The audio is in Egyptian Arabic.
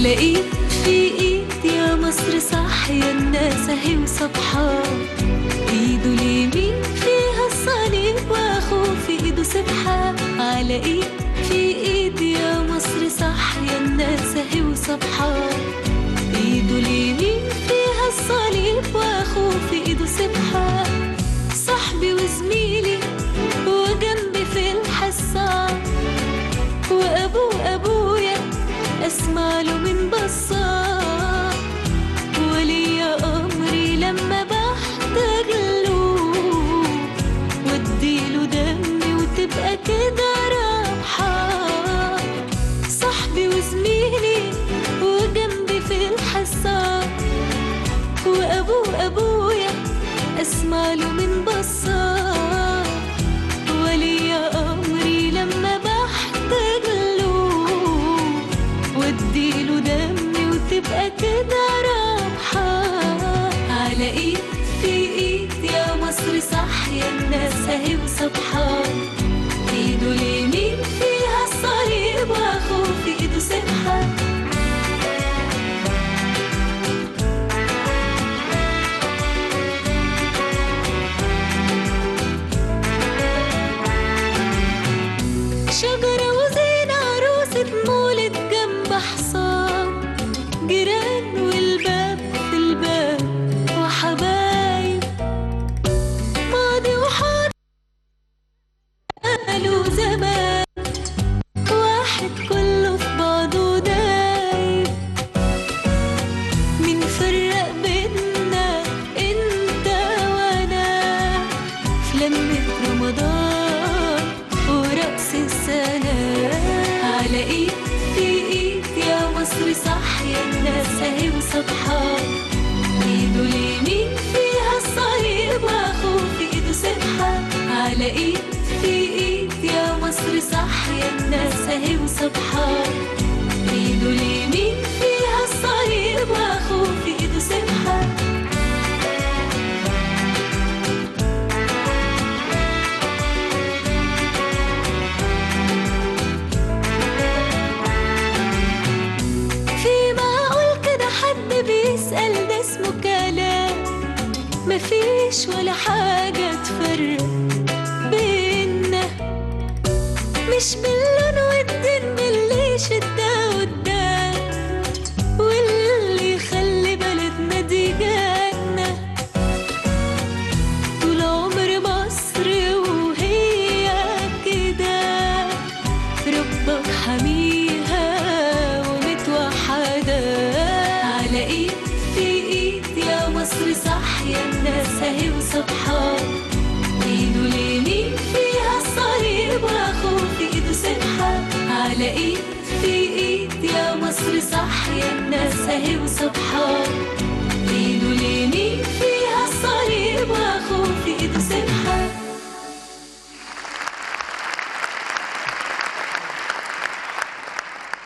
على ايد في ايد يا مصر صح يا الناس اهي وصبحان ايده اليمين فيها الصليب واخوه في ايده سبحة على ايد في ايد يا مصر صح يا الناس اهي وصبحان ايده اليمين فيها الصليب واخوه في ايده سبحة صاحبي وزميلي وجنبي في الحصان وابو ابويا اسمع له من بصار ولي امري لما بحتاج له واديله دمي وتبقى كده راحه صاحبي وزميلي وجنبي في الحصان وابو ابويا اسمع له من بصار ولي امري لما بحتاج له واديله دمي وتبقى كده راحه على ايد في ايد يا مصر صح يا الناس اهي وصبحان ايده اليمين فيها الصليب واخوه في ايده سبحه شجرة وزينة عروسة مولد جنب حصان جيران والباب في الباب وحبايب ماضي وحاضر قالوا زمان واحد كله في بعضه دايب مين فرق بينا انت وانا في لمة رمضان ورقص السنة على ايد في ايد يا مصر صح يا الناس اهي وصبحان ايده اليمين فيها الصليب واخوه في ايده سبحة على ايد في ايد يا مصر صح يا الناس اهي وصبحان ايده اليمين فيها الصليب واخوه في ايده سبحة في معقول كده حد بيسأل ده اسمه كلام مفيش ولا حاجة تفرق بينا مش باللون والدين باللي يشدها قدام واللي يخلي بلدنا دي جنة طول عمر مصر وهي كده ربك حميها ومتوحدة على ايد في ايد يا مصر صح يا الناس اهي وصبحان ايده اليمين فيها الصليب واخوه في ايده سبحة على ايد في ايد يا مصر صح يا الناس اهي وصبحان ايده اليمين فيها الصليب واخوه في ايده